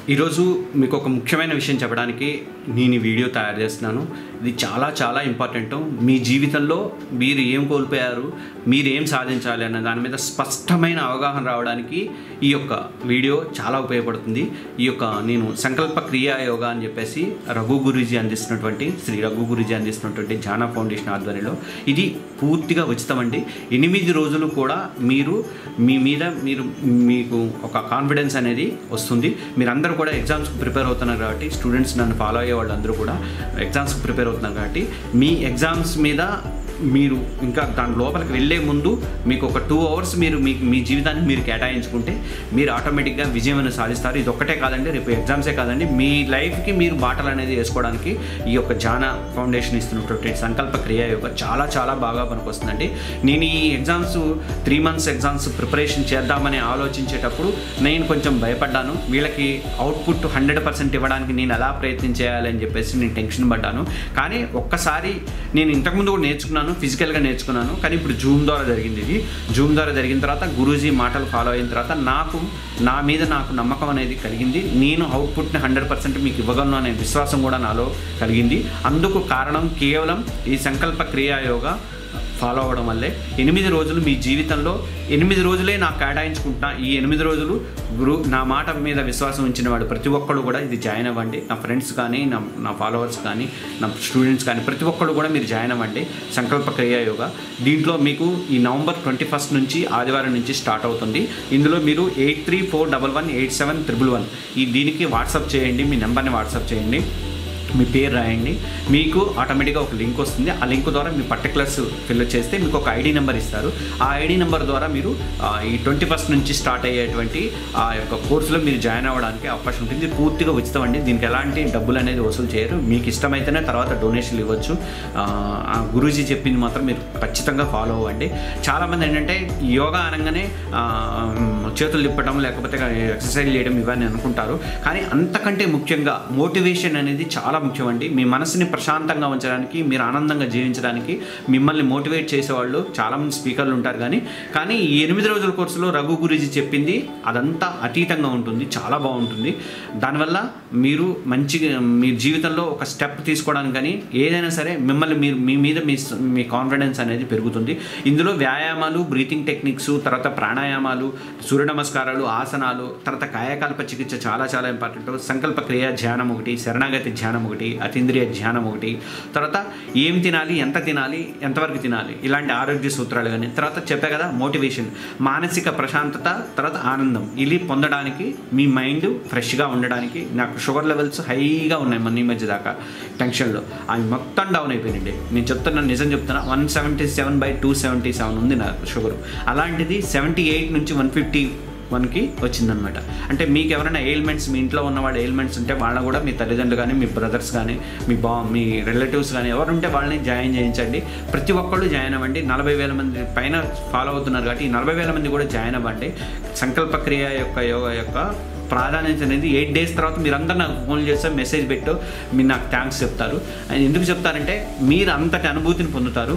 ఈరోజు మీకు ఒక ముఖ్యమైన విషయం చెప్పడానికి నేను ఈ వీడియో తయారు చేస్తున్నాను ఇది చాలా చాలా ఇంపార్టెంట్ మీ జీవితంలో మీరు ఏం కోల్పోయారు మీరు ఏం సాధించాలి అన్న దాని మీద స్పష్టమైన అవగాహన రావడానికి ఈ యొక్క వీడియో చాలా ఉపయోగపడుతుంది ఈ యొక్క నేను సంకల్ప క్రియా యోగా అని చెప్పేసి రఘు గురూజీ అందిస్తున్నటువంటి శ్రీ రఘు గురూజీ అందిస్తున్నటువంటి జానా ఫౌండేషన్ ఆధ్వర్యంలో ఇది పూర్తిగా ఉచితం అండి ఎనిమిది రోజులు కూడా మీరు మీ మీద మీరు మీకు ఒక కాన్ఫిడెన్స్ అనేది వస్తుంది మీరందరూ కూడా ఎగ్జామ్స్కి ప్రిపేర్ అవుతున్నారు కాబట్టి స్టూడెంట్స్ నన్ను ఫాలో అయ్యే వాళ్ళందరూ కూడా ఎగ్జామ్స్కి ప్రిపేర్ అవుతున్నారు కాబట్టి మీ ఎగ్జామ్స్ మీద మీరు ఇంకా దాని లోపలికి వెళ్ళే ముందు మీకు ఒక టూ అవర్స్ మీరు మీ మీ జీవితాన్ని మీరు కేటాయించుకుంటే మీరు ఆటోమేటిక్గా విజయం అనేది సాధిస్తారు ఇది ఒక్కటే కాదండి రేపు ఎగ్జామ్సే కాదండి మీ లైఫ్కి మీరు బాటలు అనేది వేసుకోవడానికి ఈ యొక్క జానా ఫౌండేషన్ ఇస్తున్నటువంటి సంకల్ప క్రియ యొక్క చాలా చాలా బాగా పనికొస్తుందండి నేను ఈ exams three months exams preparation చేద్దామని ఆలోచించేటప్పుడు నేను కొంచెం భయపడ్డాను వీళ్ళకి అవుట్పుట్ హండ్రెడ్ పర్సెంట్ ఇవ్వడానికి నేను ఎలా ప్రయత్నం చేయాలని చెప్పేసి నేను టెన్షన్ పడ్డాను కానీ ఒక్కసారి నేను ఇంతకుముందు కూడా నేర్చుకున్నాను ఫిజికల్గా నేర్చుకున్నాను కానీ ఇప్పుడు జూమ్ ద్వారా జరిగింది ఇది జూమ్ ద్వారా జరిగిన తర్వాత గురూజీ మాటలు ఫాలో అయిన తర్వాత నాకు నా మీద నాకు నమ్మకం అనేది కలిగింది నేను అవుట్పుట్ని హండ్రెడ్ పర్సెంట్ మీకు ఇవ్వగలను అనే విశ్వాసం కూడా నాలో కలిగింది అందుకు కారణం కేవలం ఈ సంకల్ప క్రియా యోగా ఫాలో అవ్వడం వల్లే ఎనిమిది రోజులు మీ జీవితంలో ఎనిమిది రోజులే నాకు కేటాయించుకుంటున్నా ఈ ఎనిమిది రోజులు గురు నా మాట మీద విశ్వాసం ఉంచిన వాడు ప్రతి ఒక్కడు కూడా ఇది జాయిన్ అవ్వండి నా ఫ్రెండ్స్ కానీ నా నా ఫాలోవర్స్ కానీ నా స్టూడెంట్స్ కానీ ప్రతి ఒక్కడు కూడా మీరు జాయిన్ అవ్వండి సంకల్ప క్రియా యోగా దీంట్లో మీకు ఈ నవంబర్ ట్వంటీ ఫస్ట్ నుంచి ఆదివారం నుంచి స్టార్ట్ అవుతుంది ఇందులో మీరు eight three four double one eight seven triple one ఈ దీనికి వాట్సాప్ చేయండి మీ నెంబర్ని వాట్సాప్ చేయండి మీ పేరు రాయండి మీకు ఆటోమేటిక్గా ఒక లింక్ వస్తుంది ఆ లింక్ ద్వారా మీ పర్టికులర్స్ ఫిల్ చేస్తే మీకు ఒక ఐడి నెంబర్ ఇస్తారు ఆ ఐడి నెంబర్ ద్వారా మీరు ఆ, ఈ ట్వంటీ ఫస్ట్ నుంచి స్టార్ట్ అయ్యేటువంటి ఆ యొక్క కోర్సులో మీరు జాయిన్ అవ్వడానికి అవకాశం ఉంటుంది ఇది పూర్తిగా ఉచితం అండి దీనికి ఎలాంటి డబ్బులు అనేది వసూలు చేయరు మీకు ఇష్టమైతేనే తర్వాత డొనేషన్లు ఇవ్వచ్చు ఆ, ఆ గురూజీ చెప్పింది మాత్రం మీరు ఖచ్చితంగా ఫాలో అవ్వండి చాలామంది ఏంటంటే యోగా అనగానే ఆ, చేతులు తిప్పడం లేకపోతే ఎక్సర్సైజ్ చేయడం ఇవన్నీ అనుకుంటారు కానీ అంతకంటే ముఖ్యంగా మోటివేషన్ అనేది చాలా ముఖ్యమండి మీ మనసుని ప్రశాంతంగా ఉంచడానికి మీరు ఆనందంగా జీవించడానికి మిమ్మల్ని మోటివేట్ చేసేవాళ్ళు చాలామంది స్పీకర్లు ఉంటారు కానీ కానీ ఈ ఎనిమిది రోజుల కోర్సులో రఘు గురించి చెప్పింది అదంతా అతీతంగా ఉంటుంది చాలా బాగుంటుంది దానివల్ల మీరు మంచిగా మీ జీవితంలో ఒక స్టెప్ తీసుకోవడానికి కానీ ఏదైనా సరే మిమ్మల్ని మీరు మీ మీద మీ మీ కాన్ఫిడెన్స్ అనేది పెరుగుతుంది ఇందులో వ్యాయామాలు బ్రీతింగ్ టెక్నిక్స్ తర్వాత ప్రాణాయామాలు సూర్య నమస్కారాలు ఆసనాలు తర్వాత కాయకల్ప చికిత్స చాలా చాలా ఇంపార్టెంట్ సంకల్ప క్రియ ధ్యానం ఒకటి శరణాగతి ధ్యానం ఒకటి అతీంద్రియ ధ్యానం ఒకటి తర్వాత ఏం తినాలి ఎంత తినాలి ఎంతవరకు తినాలి ఇలాంటి ఆరోగ్య సూత్రాలు కానీ తర్వాత చెప్పా కదా మోటివేషన్ మానసిక ప్రశాంతత తర్వాత ఆనందం ఇది పొందడానికి మీ మైండ్ ఫ్రెష్గా ఉండడానికి నాకు షుగర్ లెవెల్స్ హైగా ఉన్నాయి మొన్న ఈ మధ్య దాకా టెన్షన్లో అవి మొత్తం డౌన్ అయిపోయినండి నేను చెప్తున్నా నిజం చెప్తున్నా one seventy seven by two seventy seven ఉంది నా షుగర్ అలాంటిది సెవెంటీ ఎయిట్ నుంచి వన్ ఫిఫ్టీ వన్కి వచ్చిందనమాట అంటే మీకు ఎవరైనా ఎయిల్మెంట్స్ మీ ఇంట్లో ఉన్నవాడు ఎయిల్మెంట్స్ ఉంటే వాళ్ళని కూడా మీ తల్లిదండ్రులు కానీ మీ బ్రదర్స్ కానీ మీ బా మీ రిలేటివ్స్ కానీ ఎవరు ఉంటే వాళ్ళని జాయిన్ చేయించండి ప్రతి ఒక్కళ్ళు జాయిన్ అవ్వండి నలభై వేల మంది పైన ఫాలో అవుతున్నారు కాబట్టి ఈ నలభై వేల మంది కూడా జాయిన్ అవ్వండి సంకల్ప క్రియ యొక్క యోగా యొక్క ప్రాధాన్యత అనేది ఎయిట్ డేస్ తర్వాత మీరు అందరు నాకు ఫోన్ చేస్తే మెసేజ్ పెట్టు మీరు నాకు థ్యాంక్స్ చెప్తారు అండ్ ఎందుకు చెప్తారంటే మీరు అంతటి అనుభూతిని పొందుతారు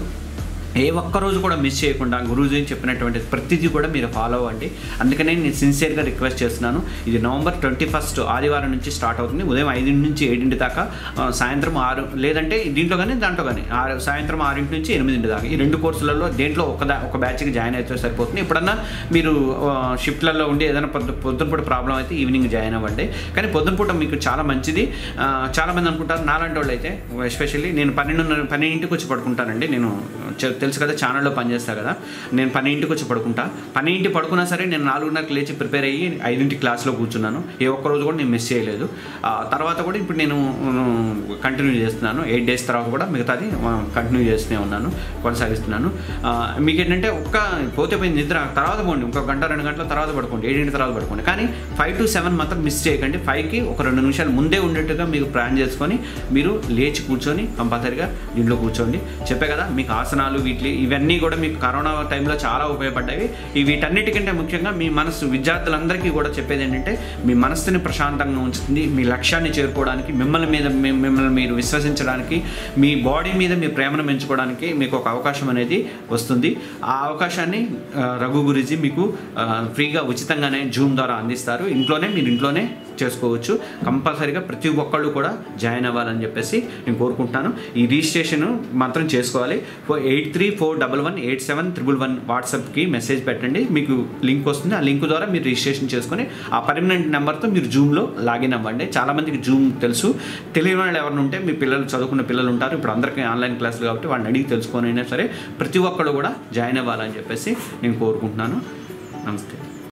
ఏ ఒక్క రోజు కూడా మిస్ చేయకుండా గురూజీ చెప్పినటువంటి ప్రతిదీ కూడా మీరు ఫాలో అవ్వండి అందుకనే నేను సిన్సియర్గా రిక్వెస్ట్ చేస్తున్నాను ఇది నవంబర్ ట్వంటీ ఫస్ట్ ఆదివారం నుంచి స్టార్ట్ అవుతుంది ఉదయం ఐదింటి నుంచి ఏడింటి దాకా ఆ, సాయంత్రం ఆరు లేదంటే దీంట్లో కానీ దాంట్లో కానీ ఆరు సాయంత్రం ఆరింటి నుంచి ఎనిమిదింటి దాకా ఈ రెండు కోర్సులలో దేంట్లో ఒక దా ఒక బ్యాచ్కి జాయిన్ అయితే సరిపోతుంది ఎప్పుడన్నా మీరు ఆ, షిఫ్ట్లలో ఉండి ఏదైనా పొద్దు పొద్దున పూట ప్రాబ్లం అయితే ఈవినింగ్ జాయిన్ అవ్వండి కానీ పొద్దున పూట మీకు చాలా మంచిది ఆ, చాలామంది అనుకుంటారు నాలాంటి వాళ్ళు అయితే ఎస్పెషల్లీ నేను పన్నెండున్నర పన్నెండింటికి వచ్చి పడుకుంటానండి నేను చె- తెలుసు కదా ఛానల్లో పనిచేస్తా కదా నేను పన్నెండింటికి వచ్చి పడుకుంటా పన్నెండింటి పడుకున్నా సరే నేను నాలుగున్నరకు లేచి ప్రిపేర్ అయ్యి ఐదింటి క్లాస్లో కూర్చున్నాను ఏ ఒక్క రోజు కూడా నేను మిస్ చేయలేదు ఆ, తర్వాత కూడా ఇప్పుడు నేను కంటిన్యూ చేస్తున్నాను ఎయిట్ డేస్ తర్వాత కూడా మిగతాది కంటిన్యూ చేస్తూనే ఉన్నాను కొనసాగిస్తున్నాను ఆ, మీకు ఏంటంటే ఒక్క పోతే పోయింది నిద్ర తర్వాత పోండి ఇంకో గంట రెండు గంటల తర్వాత పడుకోండి ఏడింటి తర్వాత పడుకోండి కానీ ఫైవ్ టు సెవెన్ మాత్రం మిస్ చేయకండి ఫైవ్కి ఒక రెండు నిమిషాలు ముందే ఉండేట్టుగా మీరు ప్లాన్ చేసుకొని మీరు లేచి కూర్చొని కంపల్సరిగా ఇంట్లో కూర్చోండి చెప్పే కదా మీకు ఆసనాలు వీటి ఇవన్నీ కూడా మీకు కరోనా టైంలో చాలా ఉపయోగపడ్డాయి ఈ వీటన్నిటికంటే ముఖ్యంగా మీ మనసు విద్యార్థులందరికీ కూడా చెప్పేది ఏంటంటే మీ మనస్సుని ప్రశాంతంగా ఉంచుతుంది మీ లక్ష్యాన్ని చేరుకోవడానికి మిమ్మల్ని మీద మీ- మిమ్మల్ని మీరు విశ్వసించడానికి మీ బాడీ మీద మీ ప్రేమను పెంచుకోవడానికి మీకు ఒక అవకాశం అనేది వస్తుంది ఆ అవకాశాన్ని ఆ, రఘు గురుజీ మీకు ఆ, ఫ్రీగా ఉచితంగానే జూమ్ ద్వారా అందిస్తారు ఇంట్లోనే మీరు ఇంట్లోనే చేసుకోవచ్చు కంపల్సరీగా ప్రతి ఒక్కళ్ళు కూడా జాయిన్ అవ్వాలని చెప్పేసి నేను కోరుకుంటున్నాను ఈ రిజిస్ట్రేషన్ మాత్రం చేసుకోవాలి eight three four double one eight seven triple one వాట్సాప్కి మెసేజ్ పెట్టండి మీకు లింక్ వస్తుంది ఆ లింక్ ద్వారా మీరు రిజిస్ట్రేషన్ చేసుకొని ఆ పర్మనెంట్ నెంబర్తో మీరు జూమ్లో లాగిన్ అవ్వండి చాలామందికి జూమ్ తెలుసు తెలియని వాళ్ళు ఎవరైనా ఉంటే మీ పిల్లలు చదువుకున్న పిల్లలు ఉంటారు ఇప్పుడు అందరికీ ఆన్లైన్ క్లాసులు కాబట్టి వాళ్ళని అడిగి తెలుసుకొని అయినా సరే ప్రతి ఒక్కళ్ళు కూడా జాయిన్ అవ్వాలని చెప్పేసి నేను కోరుకుంటున్నాను నమస్తే